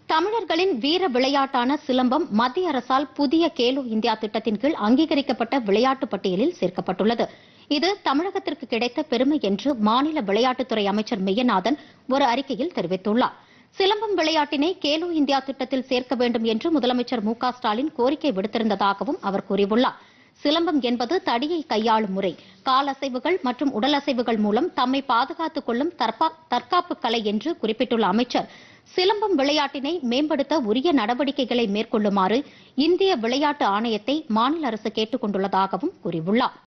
தமிழர்களின் வீர விளையாட்டான சிலம்பம் மத்திய அரசால் புதிய கேலோ இந்தியா திட்டத்தின் கீழ் அங்கீகரிக்கப்பட்ட விளையாட்டு பட்டியலில் சேர்க்கப்பட்டுள்ளது இது தமிழகத்திற்கு கிடைத்த பெருமை என்று மாநில விளையாட்டுத்துறை அமைச்சர் மெய்யநாதன் ஒரு அறிக்கையில் தெரிவித்துள்ளார் சிலம்பம் விளையாட்டினை கேலோ இந்தியா திட்டத்தில் சேர்க்க வேண்டும் என்று முதலமைச்சர் மு க ஸ்டாலின் கோரிக்கை விடுத்திருந்ததாகவும் அவர் கூறியுள்ளார் சிலம்பம் என்பது தடியை கையாளும் முறை காலசைவுகள் மற்றும் உடலசைவுகள் மூலம் தம்மை பாதுகாத்துக் கொள்ளும் தற்பா- தற்காப்பு கலை என்று குறிப்பிட்டுள்ள அமைச்சர் சிலம்பம் விளையாட்டினை மேம்படுத்த உரிய நடவடிக்கைகளை மேற்கொள்ளுமாறு இந்திய விளையாட்டு ஆணையத்தை மாநில அரசு கேட்டுக் கொண்டுள்ளதாகவும் கூறியுள்ளார்